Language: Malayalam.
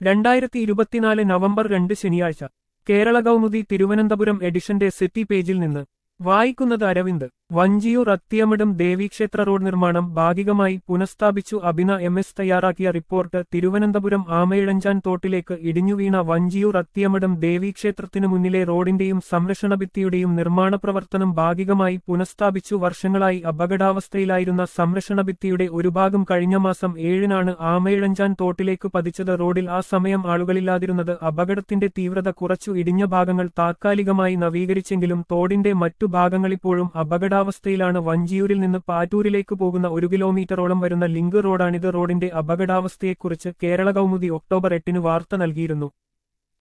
രണ്ടായിരത്തി ഇരുപത്തിനാല് നവംബർ രണ്ട് ശനിയാഴ്ച കേരള കൗമുദി തിരുവനന്തപുരം എഡിഷന്റെ സിറ്റി പേജിൽ നിന്ന് വായിക്കുന്നത് അരവിന്ദ് വഞ്ചിയൂർ അത്തിയമിടം ദേവീക്ഷേത്ര റോഡ് നിർമ്മാണം ഭാഗികമായി പുനഃസ്ഥാപിച്ചു അഭിന എം എസ് തയ്യാറാക്കിയ റിപ്പോർട്ട് തിരുവനന്തപുരം ആമയിഴഞ്ചാൻ തോട്ടിലേക്ക് ഇടിഞ്ഞുവീണ വഞ്ചിയൂർ അത്തിയമിടം ദേവീക്ഷേത്രത്തിനു മുന്നിലെ റോഡിന്റെയും സംരക്ഷണ ഭിത്തിയുടെയും നിർമ്മാണ പ്രവർത്തനം ഭാഗികമായി പുനഃസ്ഥാപിച്ചു വർഷങ്ങളായി അപകടാവസ്ഥയിലായിരുന്ന സംരക്ഷണ ഭിത്തിയുടെ ഒരു ഭാഗം കഴിഞ്ഞ മാസം ഏഴിനാണ് ആമയിഴഞ്ചാൻ തോട്ടിലേക്ക് പതിച്ചത് റോഡിൽ ആ സമയം ആളുകളില്ലാതിരുന്നത് അപകടത്തിന്റെ തീവ്രത കുറച്ചു ഇടിഞ്ഞ ഭാഗങ്ങൾ താത്കാലികമായി നവീകരിച്ചെങ്കിലും തോടിന്റെ മറ്റു ഭാഗങ്ങളിപ്പോഴും അപകടാവസ്ഥയിലാണ് വഞ്ചിയൂരിൽ നിന്ന് പാറ്റൂരിലേക്ക് പോകുന്ന ഒരു കിലോമീറ്ററോളം വരുന്ന ലിങ്ക് റോഡാണിത് റോഡിന്റെ അപകടാവസ്ഥയെക്കുറിച്ച് കേരള കൗമുദി ഒക്ടോബർ എട്ടിന് വാർത്ത നൽകിയിരുന്നു